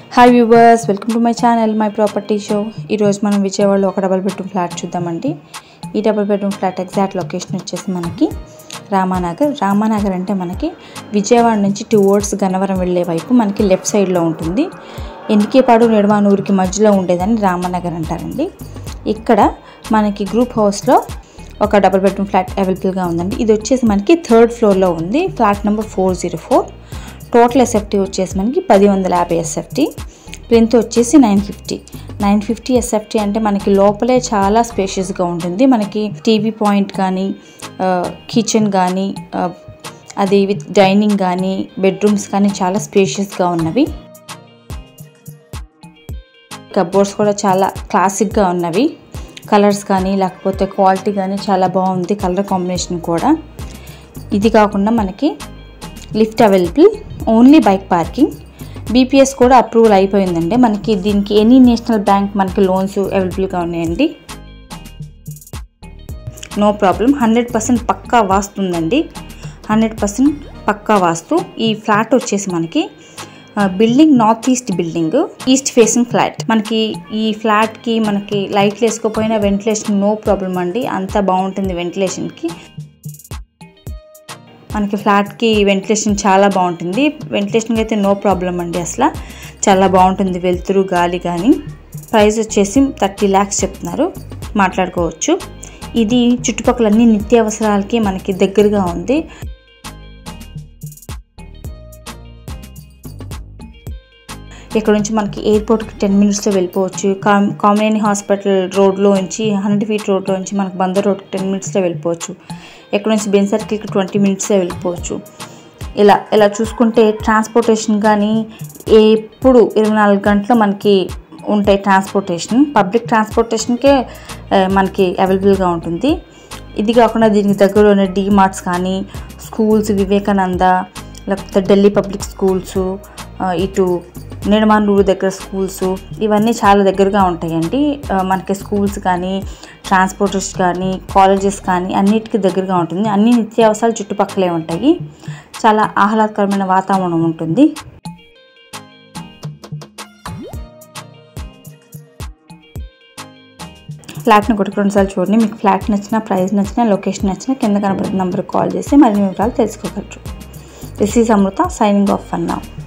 hi viewers welcome to my channel my property show ఈరోజు మనం విజయవాడలో ఒక డబల్ బెడ్రూమ్ ఫ్లాట్ చూద్దామండి ఈ double bedroom flat exact location వచ్చేసి మనకి రామానగర్ రామానగర్ అంటే మనకి విజయవాడ నుంచి టువర్డ్స్ గన్నవరం వెళ్ళే వైపు మనకి లెఫ్ట్ సైడ్లో ఉంటుంది ఎన్నికేపాడు నెడమానూరుకి మధ్యలో ఉండేదని రామానగర్ అంటారండి ఇక్కడ మనకి గ్రూప్ హౌస్లో ఒక డబుల్ బెడ్రూమ్ ఫ్లాట్ అవైలబుల్గా ఉందండి ఇది వచ్చేసి మనకి థర్డ్ ఫ్లోర్లో ఉంది flat number four zero four total SFT వచ్చేసి మనకి పది వందల యాభై ఎస్ఎఫ్టీ ప్రింట్ వచ్చేసి nine fifty nine fifty SFT అంటే మనకి లోపలే చాలా స్పేషియస్గా ఉంటుంది మనకి టీవీ పాయింట్ కానీ కిచెన్ కానీ అది విత్ డైనింగ్ కానీ బెడ్రూమ్స్ కానీ చాలా స్పేషియస్గా ఉన్నవి కబోర్డ్స్ కూడా చాలా క్లాసిక్గా ఉన్నవి కలర్స్ కానీ లేకపోతే క్వాలిటీ కానీ చాలా బాగుంది కలర్ కాంబినేషన్ కూడా ఇది కాకుండా మనకి lift available only bike parking BPS కూడా అప్రూవల్ అయిపోయిందండి మనకి దీనికి ఎనీ నేషనల్ బ్యాంక్ మనకి లోన్స్ అవైలబుల్గా ఉన్నాయండి నో ప్రాబ్లం హండ్రెడ్ పర్సెంట్ పక్కా వాస్తుందండి హండ్రెడ్ పర్సెంట్ పక్కా వాస్తు ఈ ఫ్లాట్ వచ్చేసి మనకి building north east building east facing flat మనకి ఈ ఫ్లాట్కి మనకి లైట్లు వేసుకోపోయినా వెంటిలేషన్ నో ప్రాబ్లం అండి అంత బాగుంటుంది వెంటిలేషన్కి మనకి ఫ్లాట్కి వెంటిలేషన్ చాలా బాగుంటుంది వెంటిలేషన్కి అయితే నో ప్రాబ్లం అండి అసలు చాలా బాగుంటుంది వెలుతురు గాలి కానీ ప్రైస్ వచ్చేసి థర్టీ ల్యాక్స్ చెప్తున్నారు మాట్లాడుకోవచ్చు ఇది చుట్టుపక్కల అన్ని నిత్యావసరాలకి మనకి దగ్గరగా ఉంది ఇక్కడ నుంచి మనకి ఎయిర్పోర్ట్కి టెన్ మినిట్స్లో వెళ్ళిపోవచ్చు కామ్ కామినేని హాస్పిటల్ రోడ్లో నుంచి హండ్రెడ్ ఫీట్ రోడ్లో నుంచి మనకి బందర్ రోడ్కి టెన్ మినిట్స్లో వెళ్ళిపోవచ్చు ఇక్కడ నుంచి బెన్ సర్కిల్కి ట్వంటీ మినిట్స్లో వెళ్ళిపోవచ్చు ఇలా ఇలా చూసుకుంటే ట్రాన్స్పోర్టేషన్ కానీ ఎప్పుడు ఇరవై నాలుగు గంటలు మనకి ఉంటాయి ట్రాన్స్పోర్టేషన్ పబ్లిక్ ట్రాన్స్పోర్టేషన్కే మనకి అవైలబుల్గా ఉంటుంది ఇది కాకుండా దీనికి దగ్గరలోనే డీమార్ట్స్ కానీ స్కూల్స్ వివేకానంద లేకపోతే ఢిల్లీ పబ్లిక్ స్కూల్స్ ఇటు నిర్మాణూరు దగ్గర స్కూల్స్ ఇవన్నీ చాలా దగ్గరగా ఉంటాయండి మనకి స్కూల్స్ కానీ ట్రాన్స్పోర్టర్స్ కానీ కాలేజెస్ కానీ అన్నిటికీ దగ్గరగా ఉంటుంది అన్ని నిత్యావసరాలు చుట్టుపక్కలే ఉంటాయి చాలా ఆహ్లాదకరమైన వాతావరణం ఉంటుంది ఫ్లాట్ని ఒకటి రెండు సార్లు చూడండి మీకు ఫ్లాట్ నచ్చిన ప్రైస్ నచ్చిన లొకేషన్ నచ్చిన కింద కనబడుతున్న నెంబర్కి కాల్ చేసి మరిన్ని వివరాలు తెలుసుకోగలరు this is Amrita signing off for now